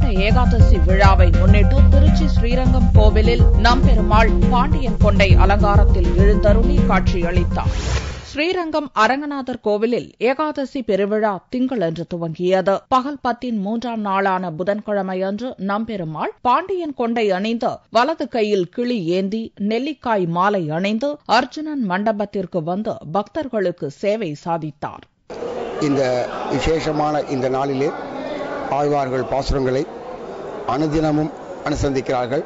ஏகாதசி விழாவை முன்னிட்டு திருச்சி ஸ்ரீரங்கம் கோவிலில் நம்பெருமாள் பாண்டியன் கொண்டை அலங்காரத்தில் எழுந்தருளி காட்சியளித்தார் ஸ்ரீரங்கம் அரங்கநாதர் கோவிலில் ஏகாதசி பெருவிழா திங்களன்று துவங்கியது பகல் பத்தின் மூன்றாம் நாளான புதன்கிழமையன்று நம்பெருமாள் பாண்டியன் கொண்டை அணிந்து வலது கையில் கிளி ஏந்தி நெல்லிக்காய் மாலை அணிந்து அர்ஜுனன் மண்டபத்திற்கு வந்து பக்தர்களுக்கு சேவை சாதித்தார் இந்த விசேஷமான இந்த நாளிலே ஆழ்வார்கள் பாசுரங்களை அனுதினமும் அனுசந்திக்கிறார்கள்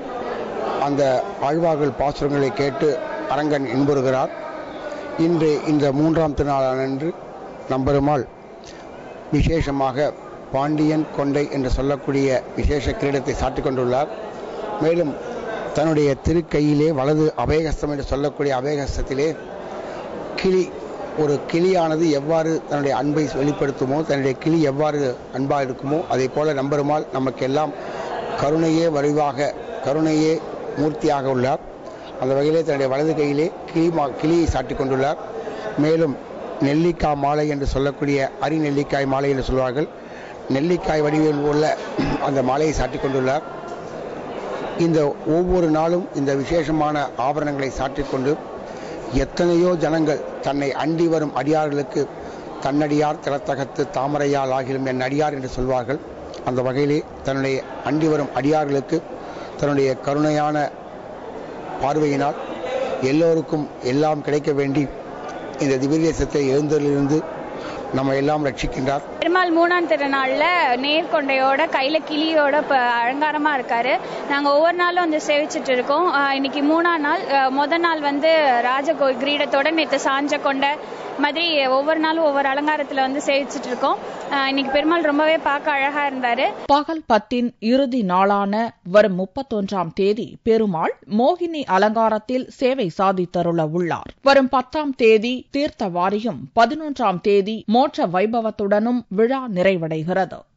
அந்த ஆழ்வார்கள் பாசுரங்களை கேட்டு அரங்கன் இன்புறுகிறார் இன்று இந்த மூன்றாம் திருநாளன்று நம்பெருமாள் விசேஷமாக பாண்டியன் கொண்டை என்று சொல்லக்கூடிய விசேஷ கிரீடத்தை சாட்டிக் கொண்டுள்ளார் மேலும் தன்னுடைய திருக்கையிலே வலது அபயகஸ்தம் என்று சொல்லக்கூடிய அபயகஸ்தத்திலே கிளி ஒரு கிளியானது எவ்வாறு தன்னுடைய அன்பை வெளிப்படுத்துமோ தன்னுடைய கிளி எவ்வாறு அன்பாக இருக்குமோ அதே போல நம்பெருமாள் நமக்கெல்லாம் கருணையே வடிவாக கருணையே மூர்த்தியாக உள்ளார் அந்த வகையிலே தன்னுடைய வலது கையிலே கிளி மா கிளியை சாட்டிக் கொண்டுள்ளார் மேலும் நெல்லிக்காய் மாலை என்று சொல்லக்கூடிய அரி நெல்லிக்காய் மாலை என்று சொல்வார்கள் நெல்லிக்காய் வடிவில் உள்ள அந்த மாலையை சாட்டிக் கொண்டுள்ளார் இந்த ஒவ்வொரு நாளும் இந்த விசேஷமான ஆபரணங்களை சாற்றிக்கொண்டு எத்தனையோ ஜனங்கள் தன்னை அண்டி வரும் அடியார்களுக்கு தன்னடியார் திறத்தகத்து தாமரையால் ஆகிலும் என் அடியார் என்று சொல்வார்கள் அந்த வகையிலே தன்னுடைய அண்டி வரும் அடியார்களுக்கு தன்னுடைய கருணையான பார்வையினால் எல்லோருக்கும் எல்லாம் கிடைக்க வேண்டி இந்த திவ்யதேசத்தை எழுந்தலிருந்து நம்ம எல்லாம் ரட்சிக்கின்றார் பெருமாள் மூணாம் திருநாள்ல நேர்கொண்டையோட கையில கிளியோட இப்ப அலங்காரமா இருக்காரு நாங்க ஒவ்வொரு நாளும் வந்து சேவிச்சுட்டு இருக்கோம் ஆஹ் இன்னைக்கு மூணாம் நாள் ஆஹ் முத நாள் வந்து ராஜ கோ- கிரீடத்தோட நேத்து சாஞ்ச கொண்டை மாதிரி ஒவ்வொரு நாளும் ஒவ்வொரு அலங்காரத்துல வந்து சேவிச்சுட்டு இருக்கோம் ஆஹ் இன்னைக்கு பெருமாள் ரொம்பவே பார்க்க அழகா இருந்தாரு பகல் பத்தின் இறுதி நாளான வரும் முப்பத்தொன்றாம் தேதி பெருமாள் மோகினி அலங்காரத்தில் சேவை சாதித்தருள உள்ளார் வரும் பத்தாம் தேதி தீர்த்தவாரியும் பதினொன்றாம் தேதி மோட்ச வைபவத்துடனும் விழா நிறைவடைகிறது